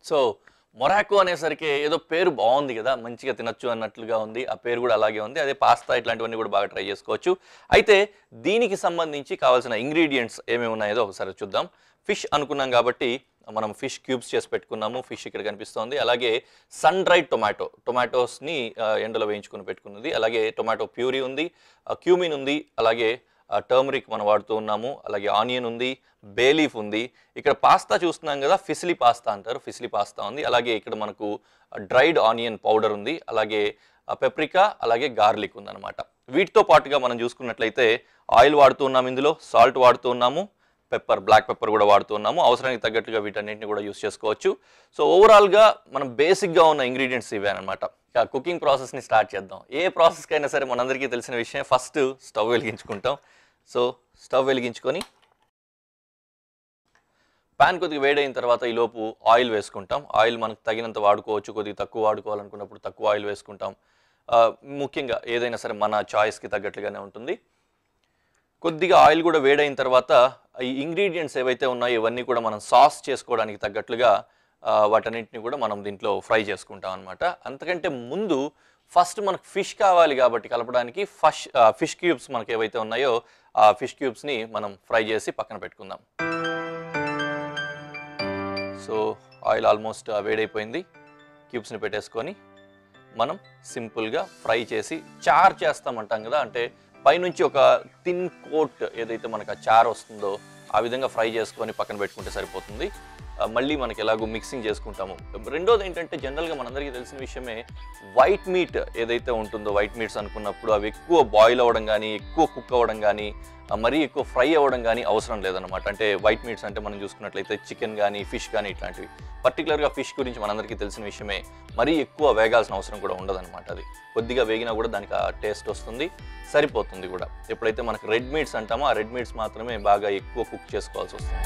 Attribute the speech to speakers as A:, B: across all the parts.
A: so Morocco అనేసరికి ఏదో పేరు బాగుంది కదా మంచిగా తినొచ్చు అన్నట్లుగా ఉంది ఆ పేరు కూడా అలాగే ఉంది అదే పాస్తా ఇట్లాంటివన్నీ కూడా బాగా ట్రై చేసుకోవచ్చు అయితే దీనికి సంబంధించి కావాల్సిన ఇంగ్రీడియంట్స్ ఏమేమి ఉన్నాయో ఒకసారి చూద్దాం ఫిష్ అనుకున్నాం కాబట్టి మనం ఫిష్ క్యూబ్స్ చేసి పెట్టుకున్నాము ఫిష్ ఇక్కడ కనిపిస్తోంది అలాగే సన్ డ్రైడ్ టొమాటో టొమాటోస్ని ఆ, ఎండలో వేయించుకుని పెట్టుకున్నది అలాగే టొమాటో ప్యూరీ ఉంది క్యూమిన్ ఉంది అలాగే టర్మరిక్ మనం వాడుతూ ఉన్నాము అలాగే ఆనియన్ ఉంది బేలీఫ్ ఉంది ఇక్కడ పాస్తా చూస్తున్నాం కదా ఫిసిలి పాస్తా అంటారు ఫిసిలి పాస్తా ఉంది అలాగే ఇక్కడ మనకు డ్రైడ్ ఆనియన్ పౌడర్ ఉంది అలాగే పెప్రికా అలాగే గార్లిక్ ఉందన్నమాట వీటితో పాటుగా మనం చూసుకున్నట్లయితే ఆయిల్ వాడుతూ ఉన్నాము ఇందులో సాల్ట్ వాడుతూ ఉన్నాము పెప్పర్ బ్లాక్ పెప్పర్ కూడా వాడుతూ ఉన్నాము అవసరానికి తగ్గట్టుగా వీటన్నిటిని కూడా యూస్ చేసుకోవచ్చు సో ఓవరాల్గా మనం బేసిక్గా ఉన్న ఇంగ్రీడియంట్స్ ఇవే అనమాట ఇక కుకింగ్ ప్రాసెస్ని స్టార్ట్ చేద్దాం ఏ ప్రాసెస్కి అయినా సరే మనందరికీ తెలిసిన విషయం ఫస్ట్ స్టవ్ వెలిగించుకుంటాం సో స్టవ్ వెలిగించుకొని ప్యాన్ కొద్దిగా వేడైన తర్వాత ఈ లోపు ఆయిల్ వేసుకుంటాం ఆయిల్ మనకు తగినంత వాడుకోవచ్చు కొద్దిగా తక్కువ వాడుకోవాలనుకున్నప్పుడు తక్కువ ఆయిల్ వేసుకుంటాం ఆ, ముఖ్యంగా ఏదైనా సరే మన చాయిస్కి తగ్గట్లుగానే ఉంటుంది కొద్దిగా ఆయిల్ కూడా వేడైన తర్వాత ఈ ఇంగ్రీడియంట్స్ ఏవైతే ఉన్నాయో ఇవన్నీ కూడా మనం సాస్ చేసుకోవడానికి తగ్గట్లుగా ఆ, వాటన్నింటిని కూడా మనం దీంట్లో ఫ్రై చేసుకుంటాం అనమాట అంతకంటే ముందు ఫస్ట్ మనకు ఫిష్ కావాలి కాబట్టి కలపడానికి ఫష్ ఫిష్ క్యూబ్స్ మనకి ఏవైతే ఉన్నాయో ఆ ఫిష్ క్యూబ్స్ని మనం ఫ్రై చేసి పక్కన పెట్టుకుందాం సో ఆయిల్ ఆల్మోస్ట్ వేడైపోయింది క్యూబ్స్ని పెట్టేసుకొని మనం సింపుల్గా ఫ్రై చేసి చార్ చేస్తామంటాం కదా అంటే పైనుంచి ఒక థిన్ కోట్ ఏదైతే మనకు ఆ చార్ వస్తుందో ఆ విధంగా ఫ్రై చేసుకొని పక్కన పెట్టుకుంటే సరిపోతుంది ఆ, మళ్ళీ మనకి ఎలాగో మిక్సింగ్ చేసుకుంటాము రెండోది ఏంటంటే జనరల్గా మనందరికీ తెలిసిన విషయమే వైట్ మీట్ ఏదైతే ఉంటుందో వైట్ మీట్స్ అనుకున్నప్పుడు అవి ఎక్కువ బాయిల్ అవ్వడం కానీ ఎక్కువ కుక్ అవ్వడం కానీ ఆ, మరీ ఎక్కువ ఫ్రై అవ్వడం కానీ అవసరం లేదన్నమాట అంటే వైట్ మీట్స్ అంటే మనం చూసుకున్నట్లయితే చికెన్ కానీ ఫిష్ కానీ ఇట్లాంటివి పర్టికులర్గా ఫిష్ గురించి మనందరికీ తెలిసిన విషయమే మరీ ఎక్కువ వేగాల్సిన అవసరం కూడా ఉండదన్నమాట అది కొద్దిగా వేగినా కూడా దానికి ఆ టేస్ట్ వస్తుంది సరిపోతుంది కూడా ఎప్పుడైతే మనకు రెడ్ మీట్స్ అంటామో ఆ రెడ్ మీట్స్ మాత్రమే బాగా ఎక్కువ కుక్ చేసుకోవాల్సి వస్తుంది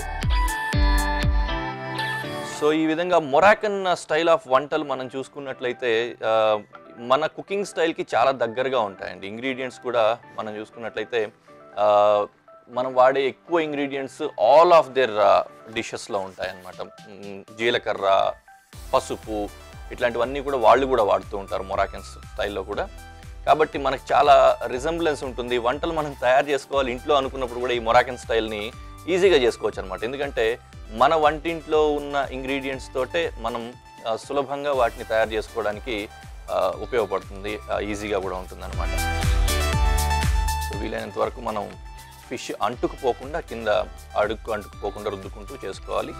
A: సో ఈ విధంగా మొరాకన్ స్టైల్ ఆఫ్ వంటలు మనం చూసుకున్నట్లయితే ఆ, మన కుకింగ్ స్టైల్కి చాలా దగ్గరగా ఉంటాయండి ఇంగ్రీడియంట్స్ కూడా మనం చూసుకున్నట్లయితే ఆ, మనం వాడే ఎక్కువ ఇంగ్రీడియంట్స్ ఆల్ ఆఫ్ దేర్ డిషెస్లో ఉంటాయన్నమాట మ్, జీలకర్ర పసుపు ఇట్లాంటివన్నీ కూడా వాళ్ళు కూడా వాడుతూ ఉంటారు మొరాకన్ స్టైల్లో కూడా కాబట్టి మనకు చాలా రిజంబ్లెన్స్ ఉంటుంది వంటలు మనం తయారు చేసుకోవాలి ఇంట్లో అనుకున్నప్పుడు కూడా ఈ మొరాకన్ స్టైల్ని ఈజీగా చేసుకోవచ్చు అనమాట ఎందుకంటే మన వంటింట్లో ఉన్న ఇంగ్రీడియంట్స్ తోటే మనం ఆ, సులభంగా వాటిని తయారు చేసుకోవడానికి ఆ, ఉపయోగపడుతుంది ఆ, ఈజీగా కూడా ఉంటుంది అనమాట సో వీలైనంత వరకు మనం ఫిష్ అంటుకుపోకుండా కింద అడుక్కు అంటుకుపోకుండా రుద్దుకుంటూ చేసుకోవాలి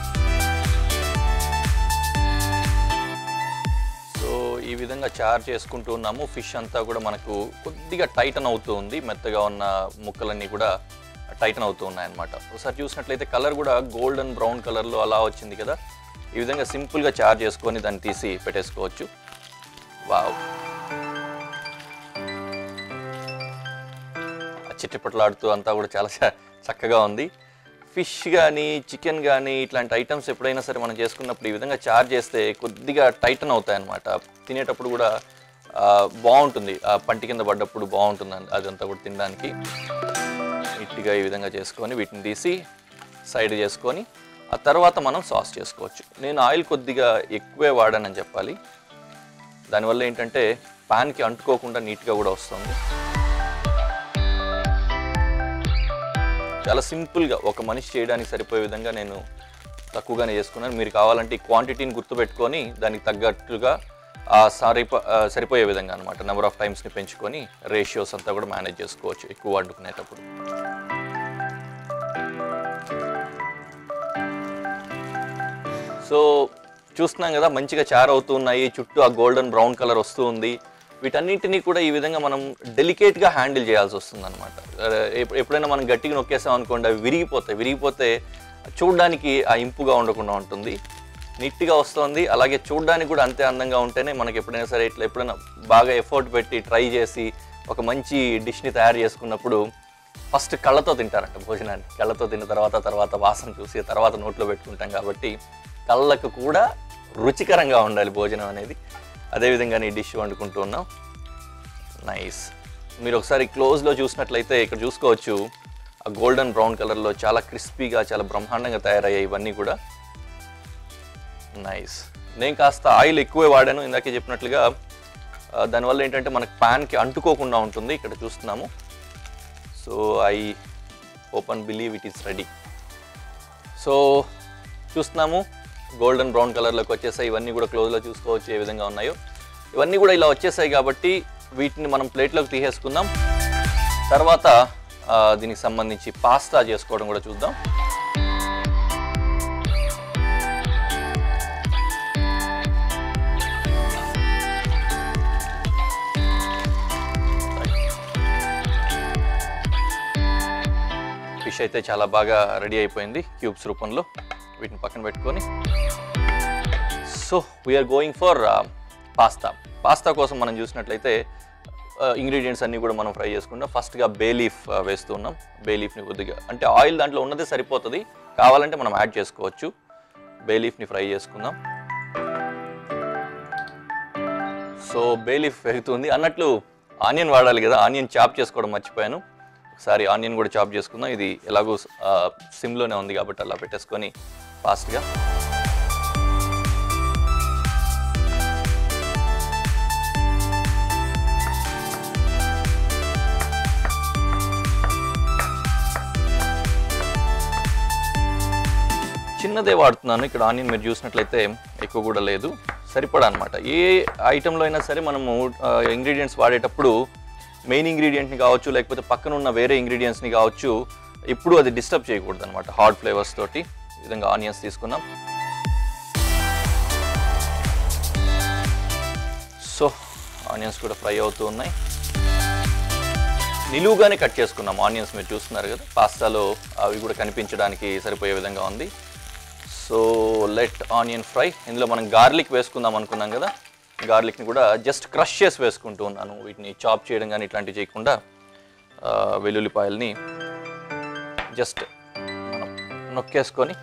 A: సో ఈ విధంగా చార్ చేసుకుంటూ ఉన్నాము ఫిష్ అంతా కూడా మనకు కొద్దిగా టైటన్ అవుతూ ఉంది మెత్తగా ఉన్న ముక్కలన్నీ కూడా టైటన్ అవుతూ ఉన్నాయన్నమాట ఒకసారి చూసినట్లయితే కలర్ కూడా గోల్డెన్ బ్రౌన్ కలర్లో అలా వచ్చింది కదా ఈ విధంగా సింపుల్గా చార్ చేసుకొని దాన్ని తీసి పెట్టేసుకోవచ్చు వావ్ ఆ చిట్టపట్లాడుతూ అంతా కూడా చాలా చ- చక్కగా ఉంది ఫిష్ కానీ చికెన్ కానీ ఇట్లాంటి ఐటమ్స్ ఎప్పుడైనా సరే మనం చేసుకున్నప్పుడు ఈ విధంగా చార్జ్ చేస్తే కొద్దిగా టైటన్ అవుతాయి అనమాట తినేటప్పుడు కూడా ఆ, బాగుంటుంది ఆ పంటి కింద పడ్డప్పుడు బాగుంటుంది అన్- అదంతా కూడా తినడానికి నీట్గా ఈ విధంగా చేసుకొని వీటిని తీసి సైడ్ చేసుకొని ఆ తర్వాత మనం సాస్ చేసుకోవచ్చు నేను ఆయిల్ కొద్దిగా ఎక్కువే వాడానని చెప్పాలి దానివల్ల ఏంటంటే పాన్కి అంటుకోకుండా నీట్గా కూడా వస్తుంది చాలా సింపుల్గా ఒక మనిషి చేయడానికి సరిపోయే విధంగా నేను తక్కువగానే చేసుకున్నాను మీరు కావాలంటే ఈ క్వాంటిటీని గుర్తుపెట్టుకొని దానికి తగ్గట్టుగా ఆ సరిపో ఆ సరిపోయే విధంగా అనమాట నెంబర్ ఆఫ్ టైమ్స్ని పెంచుకొని రేషియోస్ అంతా కూడా మేనేజ్ చేసుకోవచ్చు ఎక్కువ వండుకునేటప్పుడు సో చూస్తున్నాం కదా మంచిగా చారు అవుతూ ఉన్నాయి చుట్టూ ఆ గోల్డెన్ బ్రౌన్ కలర్ వస్తూ ఉంది వీటన్నింటినీ కూడా ఈ విధంగా మనం డెలికేట్గా హ్యాండిల్ చేయాల్సి వస్తుంది అనమాట ఎప్పుడైనా మనం గట్టిగా నొక్కేసాం అనుకోండి అవి విరిగిపోతాయి విరిగిపోతే చూడడానికి ఆ ఇంపుగా ఉండకుండా ఉంటుంది నీట్గా వస్తుంది అలాగే చూడడానికి కూడా అంతే అందంగా ఉంటేనే మనకి ఎప్పుడైనా సరే ఇట్లా ఎప్పుడైనా బాగా ఎఫర్ట్ పెట్టి ట్రై చేసి ఒక మంచి డిష్ని తయారు చేసుకున్నప్పుడు ఫస్ట్ కళ్ళతో తింటారంట భోజనాన్ని కళ్ళతో తిన్న తర్వాత తర్వాత వాసన చూసి తర్వాత నోట్లో పెట్టుకుంటాం కాబట్టి కళ్ళకు కూడా రుచికరంగా ఉండాలి భోజనం అనేది అదేవిధంగా ఈ డిష్ వండుకుంటూ ఉన్నాం నైస్ మీరు ఒకసారి క్లోజ్లో చూసినట్లయితే ఇక్కడ చూసుకోవచ్చు ఆ గోల్డెన్ బ్రౌన్ కలర్లో చాలా క్రిస్పీగా చాలా బ్రహ్మాండంగా తయారయ్యాయి ఇవన్నీ కూడా నైస్ నేను కాస్త ఆయిల్ ఎక్కువే వాడాను ఇందాకే చెప్పినట్లుగా ఆ, దానివల్ల ఏంటంటే మనకి ప్యాన్కి అంటుకోకుండా ఉంటుంది ఇక్కడ చూస్తున్నాము so I open believe it is ready so చూస్తున్నాము గోల్డెన్ బ్రౌన్ కలర్లోకి వచ్చేసాయి ఇవన్నీ కూడా క్లోజ్లో చూసుకోవచ్చు ఏ విధంగా ఉన్నాయో ఇవన్నీ కూడా ఇలా వచ్చేసాయి కాబట్టి వీటిని మనం ప్లేట్లోకి తీసేసుకుందాం తర్వాత ఆ, దీనికి సంబంధించి పాస్తా చేసుకోవడం కూడా చూద్దాం ఫిష్ అయితే చాలా బాగా రెడీ అయిపోయింది క్యూబ్స్ రూపంలో వీటిని పక్కన పెట్టుకొని so we're going for pasta pasta కోసం మనం చూసినట్లయితే ఇంగ్రీడియంట్స్ అన్నీ కూడా మనం ఫ్రై చేసుకుంటాం ఫస్ట్గా బే లీఫ్ వేస్తున్నాం బే లీఫ్ని కొద్దిగా అంటే ఆయిల్ దాంట్లో ఉన్నదే సరిపోతుంది కావాలంటే మనం యాడ్ చేసుకోవచ్చు బే లీఫ్ని ఫ్రై చేసుకుందాం సో బే లీఫ్ పెరుగుతుంది అన్నట్లు ఆనియన్ వాడాలి కదా ఆనియన్ చాప్ చేసుకోవడం మర్చిపోయాను ఒకసారి ఆనియన్ కూడా చాప్ చేసుకుందాం ఇది ఎలాగో సిమ్లోనే ఉంది కాబట్టి అలా పెట్టేసుకొని ఫాస్ట్గా చిన్నదే వాడుతున్నాను ఇక్కడ ఆనియన్ మీరు చూసినట్లయితే ఎక్కువ కూడా లేదు సరిపడా అనమాట ఏ ఐటెంలో అయినా సరే మనము ఇంగ్రీడియంట్స్ వాడేటప్పుడు మెయిన్ ఇంగ్రీడియంట్ని కావచ్చు లేకపోతే పక్కన ఉన్న వేరే ఇంగ్రీడియంట్స్ని కావచ్చు ఇప్పుడు అది డిస్టర్బ్ చేయకూడదు అనమాట హాట్ ఫ్లేవర్స్ తోటి ఈ విధంగా ఆనియన్స్ తీసుకున్నాం సో ఆనియన్స్ కూడా ఫ్రై అవుతూ ఉన్నాయి నిలువుగానే కట్ చేసుకున్నాం ఆనియన్స్ మీరు చూస్తున్నారు కదా పాస్తాలో అవి కూడా కనిపించడానికి సరిపోయే విధంగా ఉంది సో లెట్ ఆనియన్ ఫ్రై ఇందులో మనం గార్లిక్ వేసుకుందాం అనుకున్నాం కదా గార్లిక్ని కూడా జస్ట్ క్రష్ చేసి వేసుకుంటూ ఉన్నాను వీటిని చాప్ చేయడం కానీ ఇట్లాంటివి చేయకుండా ఆ, వెల్లుల్లిపాయల్ని జస్ట్ మనం నొక్కేసుకొని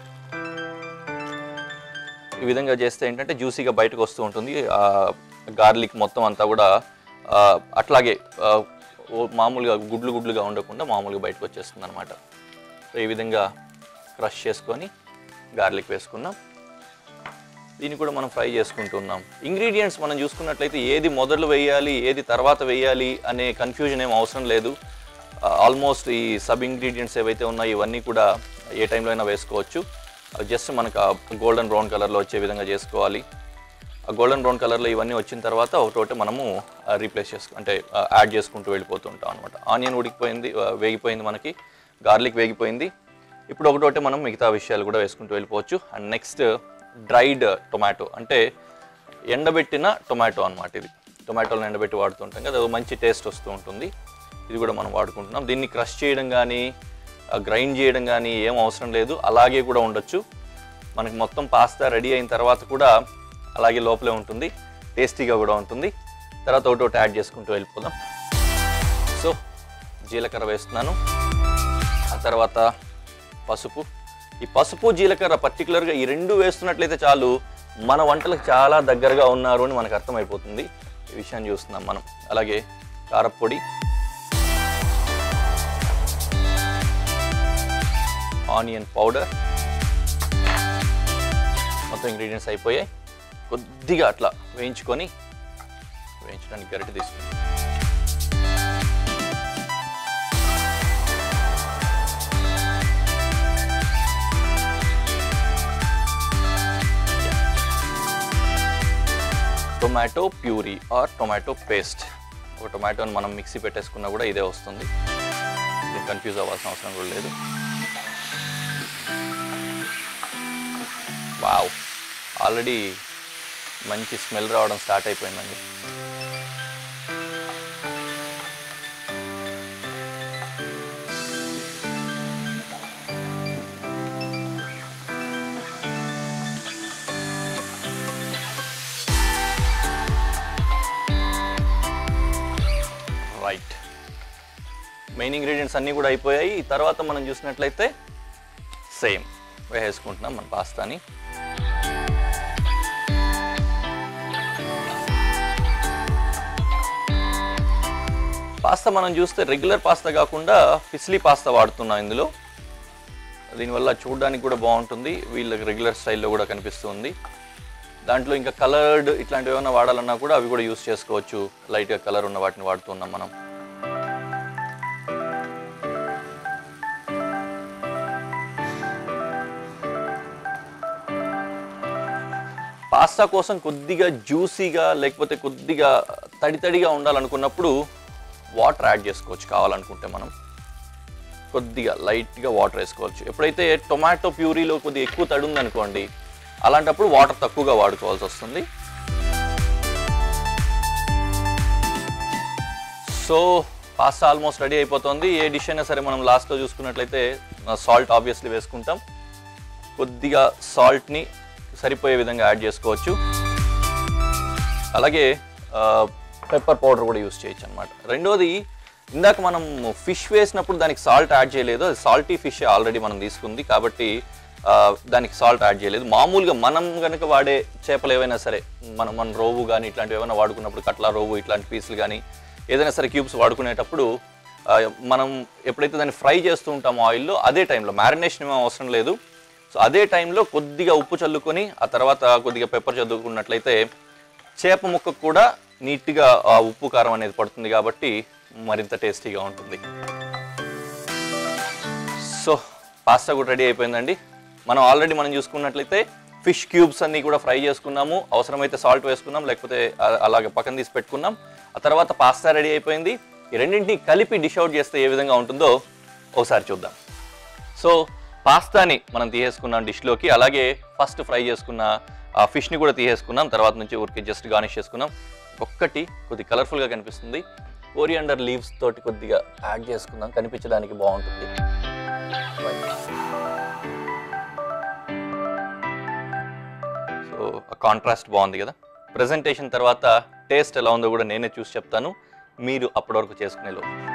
A: ఈ విధంగా చేస్తే ఏంటంటే జ్యూసీగా బయటకు వస్తూ ఉంటుంది గార్లిక్ మొత్తం అంతా కూడా ఆ, అట్లాగే ఆ, ఓ మామూలుగా గుడ్లు గుడ్లుగా ఉండకుండా మామూలుగా బయటకు వచ్చేస్తుంది అనమాట సో ఈ విధంగా క్రష్ చేసుకొని గార్లిక్ వేసుకున్నాం దీన్ని కూడా మనం ఫ్రై చేసుకుంటున్నాం ఇంగ్రీడియంట్స్ మనం చూసుకున్నట్లయితే ఏది మొదలు వేయాలి ఏది తర్వాత వేయాలి అనే కన్ఫ్యూజన్ ఏం అవసరం లేదు ఆల్మోస్ట్ ఈ సబ్ ఇంగ్రీడియంట్స్ ఏవైతే ఉన్నాయో ఇవన్నీ కూడా ఏ టైంలో అయినా వేసుకోవచ్చు జస్ట్ మనకు గోల్డెన్ బ్రౌన్ కలర్లో వచ్చే విధంగా చేసుకోవాలి ఆ గోల్డెన్ బ్రౌన్ కలర్లో ఇవన్నీ వచ్చిన తర్వాత ఒకటోటి మనము రీప్లేస్ చేసుకు అంటే యాడ్ చేసుకుంటూ వెళ్ళిపోతూ ఉంటాం అనమాట ఆనియన్ ఉడికిపోయింది ఆ, వేగిపోయింది మనకి గార్లిక్ వేగిపోయింది ఇప్పుడు ఒకటోటి మనం మిగతా విషయాలు కూడా వేసుకుంటూ వెళ్ళిపోవచ్చు అండ్ నెక్స్ట్ డ్రైడ్ టొమాటో అంటే ఎండబెట్టిన టొమాటో అనమాట ఇది టొమాటోలను ఎండబెట్టి వాడుతుంటాం కదా అది మంచి టేస్ట్ వస్తూ ఉంటుంది ఇది కూడా మనం వాడుకుంటున్నాం దీన్ని క్రష్ చేయడం కానీ గ్రైండ్ చేయడం కానీ ఏం అవసరం లేదు అలాగే కూడా ఉండొచ్చు మనకి మొత్తం పాస్తా రెడీ అయిన తర్వాత కూడా అలాగే లోపలే ఉంటుంది టేస్టీగా కూడా ఉంటుంది తర్వాత ఒకటి ఒకటి యాడ్ చేసుకుంటూ వెళ్ళిపోదాం సో జీలకర్ర వేస్తున్నాను ఆ తర్వాత పసుపు ఈ పసుపు జీలకర్ర పర్టికులర్గా ఈ రెండు వేస్తున్నట్లయితే చాలు మన వంటలకు చాలా దగ్గరగా ఉన్నారు అని మనకు అర్థమైపోతుంది ఈ విషయాన్ని చూస్తున్నాం మనం అలాగే కారప్పొడి ఆనియన్ పౌడర్ మొత్తం ఇంగ్రీడియంట్స్ అయిపోయాయి కొద్దిగా అట్లా వేయించుకొని వేయించడానికి గరిటె తీసుకుని tomato puree or tomato paste ఒక టొమాటోని మనం మిక్సీ పెట్టేసుకున్నా కూడా ఇదే వస్తుంది దీన్ని కన్ఫ్యూజ్ అవ్వాల్సిన అవసరం కూడా లేదు వావ్ ఆల్రెడీ మంచి స్మెల్ రావడం స్టార్ట్ అయిపోయిందండి రైట్ మెయిన్ ఇంగ్రీడియంట్స్ అన్నీ కూడా అయిపోయాయి ఈ తర్వాత మనం చూసినట్లయితే సేమ్ వేసేసుకుంటున్నాం మన పాస్తాని పాస్తా మనం చూస్తే రెగ్యులర్ పాస్తా కాకుండా ఫిస్లీ పాస్తా వాడుతున్నాం ఇందులో దీనివల్ల చూడడానికి కూడా బాగుంటుంది వీళ్ళకి రెగ్యులర్ స్టైల్లో కూడా కనిపిస్తుంది దాంట్లో ఇంకా కలర్డ్ ఇట్లాంటివి ఏమైనా వాడాలన్నా కూడా అవి కూడా యూస్ చేసుకోవచ్చు లైట్గా కలర్ ఉన్న వాటిని వాడుతున్నాం మనం పాస్తా కోసం కొద్దిగా జ్యూసీగా లేకపోతే కొద్దిగా తడి తడిగా ఉండాలనుకున్నప్పుడు వాటర్ యాడ్ చేసుకోవచ్చు కావాలనుకుంటే మనం కొద్దిగా లైట్గా వాటర్ వేసుకోవచ్చు ఎప్పుడైతే టొమాటో ప్యూరీలో కొద్దిగా ఎక్కువ తడి ఉందనుకోండి అలాంటప్పుడు వాటర్ తక్కువగా వాడుకోవాల్సి వస్తుంది సో పాస్తా ఆల్మోస్ట్ రెడీ అయిపోతుంది ఏ డిష్ అయినా సరే మనం లాస్ట్లో చూసుకున్నట్లయితే సాల్ట్ ఆబ్వియస్లీ వేసుకుంటాం కొద్దిగా సాల్ట్ని సరిపోయే విధంగా యాడ్ చేసుకోవచ్చు అలాగే పెప్పర్ పౌడర్ కూడా యూస్ చేయొచ్చు అనమాట రెండోది ఇందాక మనం ఫిష్ వేసినప్పుడు దానికి సాల్ట్ యాడ్ చేయలేదు అది సాల్టీ ఫిష్ ఆల్రెడీ మనం తీసుకుంది కాబట్టి ఆ, దానికి సాల్ట్ యాడ్ చేయలేదు మామూలుగా మనం కనుక వాడే చేపలు ఏవైనా సరే మనం మన రోవు కానీ ఇట్లాంటివి ఏమైనా వాడుకున్నప్పుడు కట్ల రోవు ఇట్లాంటి పీసులు కానీ ఏదైనా సరే క్యూబ్స్ వాడుకునేటప్పుడు ఆ, మనం ఎప్పుడైతే దాన్ని ఫ్రై చేస్తూ ఉంటామో ఆయిల్లో అదే టైంలో మ్యారినేషన్ ఏమీ అవసరం లేదు సో అదే టైంలో కొద్దిగా ఉప్పు చల్లుకొని ఆ తర్వాత కొద్దిగా పెప్పర్ చల్లుకున్నట్లయితే చేప ముక్కకు కూడా నీట్గా ఆ ఉప్పు కారం అనేది పడుతుంది కాబట్టి మరింత టేస్టీగా ఉంటుంది సో పాస్తా కూడా రెడీ అయిపోయిందండి మనం ఆల్రెడీ మనం చూసుకున్నట్లయితే ఫిష్ క్యూబ్స్ అన్ని కూడా ఫ్రై చేసుకున్నాము అవసరమైతే సాల్ట్ వేసుకున్నాం లేకపోతే అ- అలాగే పక్కన తీసి పెట్టుకున్నాం ఆ తర్వాత పాస్తా రెడీ అయిపోయింది ఈ రెండింటిని కలిపి డిష్ అవుట్ చేస్తే ఏ విధంగా ఉంటుందో ఒకసారి చూద్దాం సో పాస్తాని మనం తీసేసుకున్నాం డిష్లోకి అలాగే ఫస్ట్ ఫ్రై చేసుకున్న ఆ ఫిష్ని కూడా తీసేసుకున్నాం తర్వాత నుంచి ఊరికి జస్ట్ గార్నిష్ చేసుకున్నాం ఒక్కటి కొద్ది కలర్ఫుల్గా కనిపిస్తుంది కోరియండర్ లీవ్స్ తోటి కొద్దిగా యాడ్ చేసుకుందాం కనిపించడానికి బాగుంటుంది సో కాంట్రాస్ట్ బాగుంది కదా ప్రజెంటేషన్ తర్వాత టేస్ట్ ఎలా ఉందో కూడా నేనే చూసి చెప్తాను మీరు అప్పటి వరకు చేసుకునే లోపు